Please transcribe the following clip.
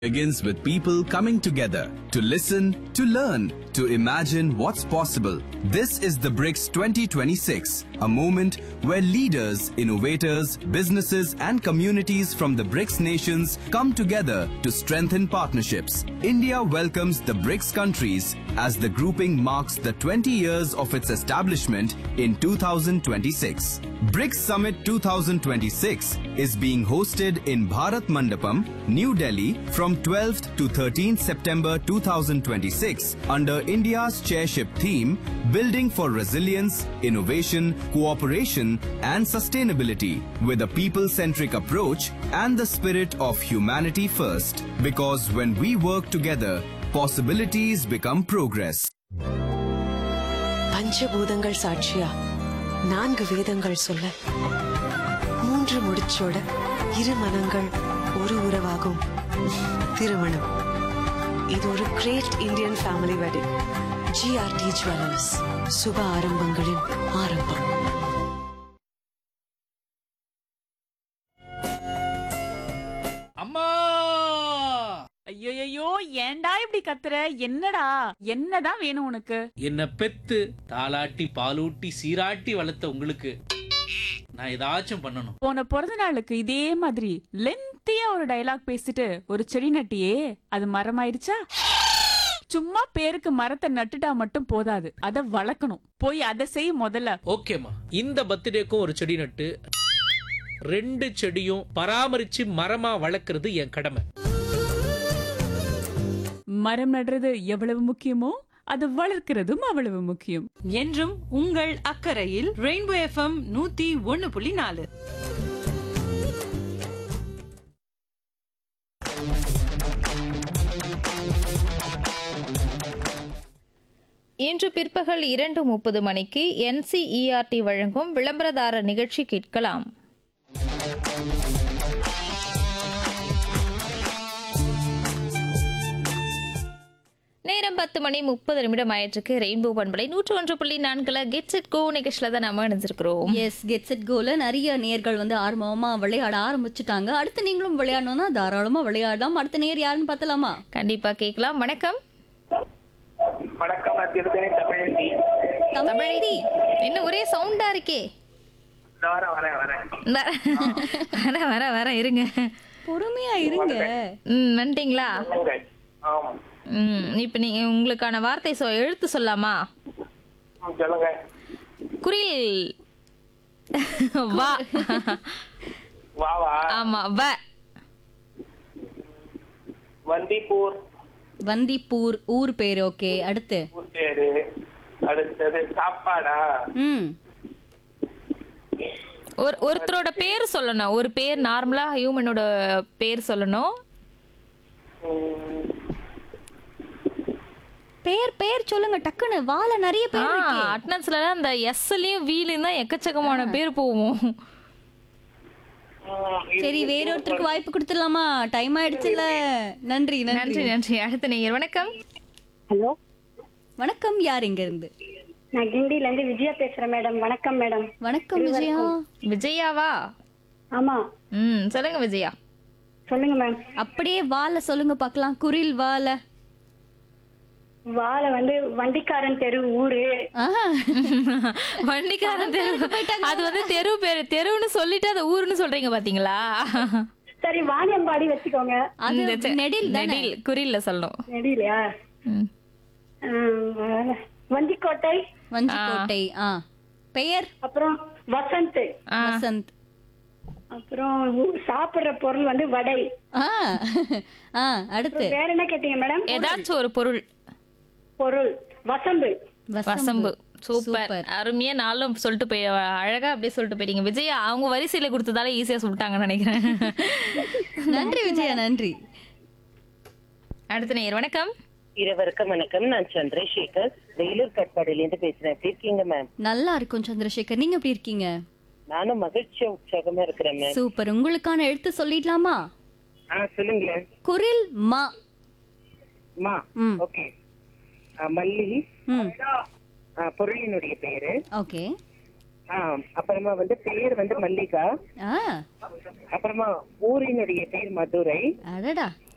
begins with people coming together to listen, to learn, to imagine what's possible. This is the BRICS 2026, a moment where leaders, innovators, businesses, and communities from the BRICS nations come together to strengthen partnerships. India welcomes the BRICS countries as the grouping marks the 20 years of its establishment in 2026. BRICS Summit 2026 is being hosted in Bharat Mandapam, New Delhi from 12th to 13th September 2026 under India's chairship theme Building for Resilience, Innovation, Cooperation and Sustainability with a people-centric approach and the spirit of humanity first. Because when we work together, possibilities become progress. பஞ்சபூதங்கள் சாட்சியா நான்கு வேதங்கள் சொல்ல மூன்று முடிச்சோட இரு மனங்கள் ஒரு உறவாகும் திருமணம் இது ஒரு great Indian family wedding GRT jewellers சுப ஆரம்பங்களின் ஆரம்பம் அம்மா ஐயோ ஏன்டா இப்படி கத்துற என்னடா என்னதான் வேணும் உனக்கு என்ன பெத்து தாளாட்டி பாலூட்டி சீராட்டி வளர்த்த உங்களுக்கு நான் ஏதாச்சும் பண்ணணும் போன பிறந்த நாளுக்கு இதே மாதிரி லென்த்தியா ஒரு டயலாக் பேசிட்டு ஒரு செடி நட்டியே அது மரமாயிருச்சா சும்மா பேருக்கு மரத்தை நட்டுட்டா மட்டும் போதாது அத வளர்க்கணும் போய் அதை செய் முதல்ல ஓகேம்மா இந்த பர்த்டேக்கும் ஒரு செடி நட்டு ரெண்டு செடியும் பராமரிச்சு மரமா வளர்க்கறது என் கடமை மரம் நடுறது எவ்வளவு முக்கியமோ அது வளர்க்கிறதும் அவ்வளவு முக்கியம் என்றும் உங்கள் அக்கறையில் ரெயின்போ எஃப்எம் நூத்தி ஒன்னு புள்ளி நாலு இன்று பிற்பகல் இரண்டு முப்பது மணிக்கு என்சிஇஆர்டி வழங்கும் விளம்பரதாரர் நிகழ்ச்சி கேட்கலாம் நேரம் பத்து மணி முப்பது நிமிடம் ஆயிற்றுக்கு ரெயின்போ பண்பலை நூற்று ஒன்று புள்ளி நான்குல கெட்ஸ் இட் கோ நிகழ்ச்சியில தான் நம்ம இணைஞ்சிருக்கிறோம் எஸ் கெட் செட் கோல நிறைய நேர்கள் வந்து ஆர்வமா விளையாட ஆரம்பிச்சுட்டாங்க அடுத்து நீங்களும் விளையாடணும்னா தாராளமா விளையாடலாம் அடுத்த நேர் யாருன்னு பார்த்தலாமா கண்டிப்பா கேட்கலாம் வணக்கம் வணக்கம் நான் திருத்தணி தமிழந்தி தமிழி என்ன ஒரே சவுண்டா இருக்கே நான் வரேன் வரேன் வரேன் வர வர வர வர இருங்க பொறுமையா இருங்க ம் வந்துட்டீங்களா சொல்லுங்க. ஆமா ம் இப்போ நீங்க உங்களுக்கான வார்த்தை சொ எழுத்து சொல்லாமா ம், சொல்லுங்க குரில் வா வா வா ஆமா வ வந்திப்பூர் வந்திப்பூர் ஊர் பேர் ஓகே அடுத்து ஊர் பேரு அடுத்தது சாப்பாடா ம் ஒரு ஒருத்தரோட பேர் சொல்லணும் ஒரு பேர் நார்மலா ஹியூமனோட பேர் சொல்லணும் ம், பேர் பேர் சொல்லுங்க டக்குன்னு வாழ நிறைய பேர் இருக்கே. அட்னன்ஸ்ல அந்த எஸ்லயும் வீலையும் தான் எக்கச்சக்கமான பேர் போவோம் ம், இது- சரி வேறொருத்தருக்கு வாய்ப்பு கொடுத்துடலாமா டைம் ஆயிடுச்சுல நன்றி நன்றி நன்றி நன்றி அடுத்த நேயர் வணக்கம் ஹலோ வணக்கம் யார் இங்க இருந்து நான் கிண்டில இருந்து விஜயா பேசுறேன் மேடம் வணக்கம் மேடம் வணக்கம் விஜயா விஜயாவா ஆமா ம் சொல்லுங்க விஜயா சொல்லுங்க மேம் அப்படியே வாழ சொல்லுங்க பார்க்கலாம் குரில் வாழ வாழை வந்து வண்டிக்காரன் தெரு ஊரு ஆஹா. வண்டிக்காரன் தெரு அது வந்து தெரு பேரு தெருன்னு சொல்லிட்டு அதை ஊருன்னு சொல்றீங்க பாத்தீங்களா சரி வாணியம்பாடி வச்சுக்கோங்க அது இந்த செ- நெடில் தானே நெடில் குறில்ல சொல்லணும் நெடிலையா ம். ஆஹ், வண்டிக்கோட்டை வஞ்சிக்கோட்டை ஆ பெயர் அப்புறம் வசந்த் வசந்த் அப்புறம் ஊ- சாப்பிடுற பொருள் வந்து வடை ஆ ஆ அடுத்து வேற என்ன கேட்டீங்க மேடம் ஏதாச்சும் ஒரு பொருள் பொருள் வசம்பு வசம்பு சூப்பர் அருமையா நாளும் சொல்லிட்டு போய் அழகா அப்படியே சொல்லிட்டு போயிட்டீங்க விஜயா அவங்க வரிசையில கொடுத்ததால ஈஸியா சொல்லிட்டாங்கன்னு நினைக்கிறேன் நன்றி விஜயா நன்றி அடுத்த நேயர் வணக்கம் இருவருக்கும் வணக்கம் நான் சந்திரசேகர் வேலூர் கட்பாடியிலேருந்து பேசுறேன் எப்படி இருக்கீங்க மேம் நல்லா இருக்கும் சந்திரசேகர் நீங்க எப்படி இருக்கீங்க நானும் மகிழ்ச்சியா உற்சாகமா இருக்கிறேன் மேம் சூப்பர் உங்களுக்கான எழுத்து சொல்லிடலாமா ஆ சொல்லுங்க குரில் மா மா ம். ஓகே மல்லி ம் ஆ, பொருளினுடைய பெயரு ஓகே ஆ, அப்புறமா வந்து பெயர் வந்து மல்லிகா ஆ அப்புறமா ஊரினுடைய பெயர் மதுரை அடடா